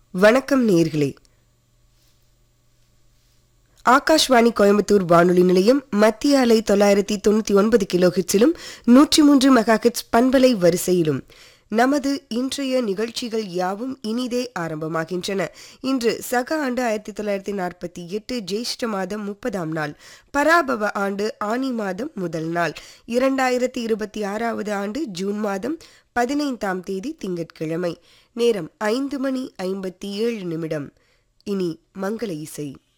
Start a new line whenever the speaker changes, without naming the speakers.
வணக்கம் நேர்களே ஆகாஷ்வாணி கோயம்புத்தூர் வானொலி நிலையம் மத்திய அலை தொள்ளாயிரத்தி தொண்ணூற்றி ஒன்பது கிலோஹிட்ஸிலும் நூற்றி மூன்று மெகாஹிட்ஸ் பண்பலை வரிசையிலும் நமது இன்றைய நிகழ்ச்சிகள் யாவும் இனிதே ஆரம்பமாகின்றன இன்று சக ஆண்டு ஆயிரத்தி தொள்ளாயிரத்தி நாற்பத்தி எட்டு ஜேஷ்ட மாதம் முப்பதாம் நாள் பராபவ ஆண்டு ஆனி மாதம் முதல் நாள் இரண்டாயிரத்தி இருபத்தி ஆறாவது ஆண்டு ஜூன் மாதம் பதினைந்தாம் தேதி திங்கட்கிழமை நேரம் ஐந்து மணி ஐம்பத்தி ஏழு நிமிடம் இனி மங்கள இசை